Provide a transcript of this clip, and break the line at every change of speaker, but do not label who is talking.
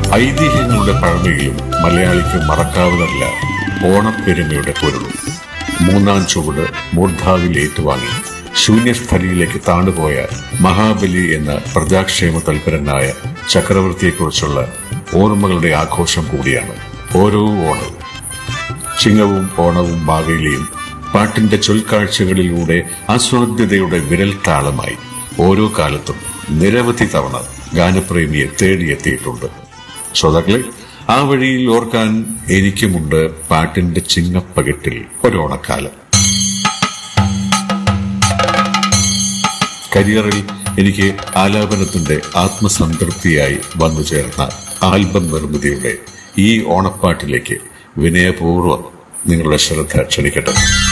ഐതിഹ്യങ്ങളുടെ പഴമയിലും മലയാളിക്ക് മറക്കാവുന്നതല്ല ഓണപ്പെരുമയുടെ പൊരുളും മൂന്നാം ചുവട് മൂർധാവിൽ ഏറ്റുവാങ്ങി ശൂന്യസ്ഥലിയിലേക്ക് താണുപോയ മഹാബലി എന്ന പ്രജാക്ഷേമ തൽപരനായ ചക്രവർത്തിയെക്കുറിച്ചുള്ള ഓർമ്മകളുടെ ആഘോഷം കൂടിയാണ് ഓരോ ഓണവും ചിങ്ങവും ഓണവും മാവേലിയും പാട്ടിന്റെ ചൊൽക്കാഴ്ചകളിലൂടെ ആസ്വാദ്യതയുടെ വിരൽ താളമായി ഓരോ കാലത്തും നിരവധി തവണ ഗാനപ്രേമിയെ തേടിയെത്തിയിട്ടുണ്ട് ശ്രോതാക്കളെ ആ വഴിയിൽ ഓർക്കാൻ എനിക്കുമുണ്ട് പാട്ടിന്റെ ചിങ്ങപ്പകിട്ടിൽ ഒരോണക്കാലം കരിയറിൽ എനിക്ക് ആലാപനത്തിന്റെ ആത്മസംതൃപ്തിയായി വന്നു ചേർന്ന ആൽബം നിർമ്മിതിയുടെ ഈ ഓണപ്പാട്ടിലേക്ക് വിനയപൂർവ്വം നിങ്ങളുടെ ശ്രദ്ധ ക്ഷണിക്കട്ടെ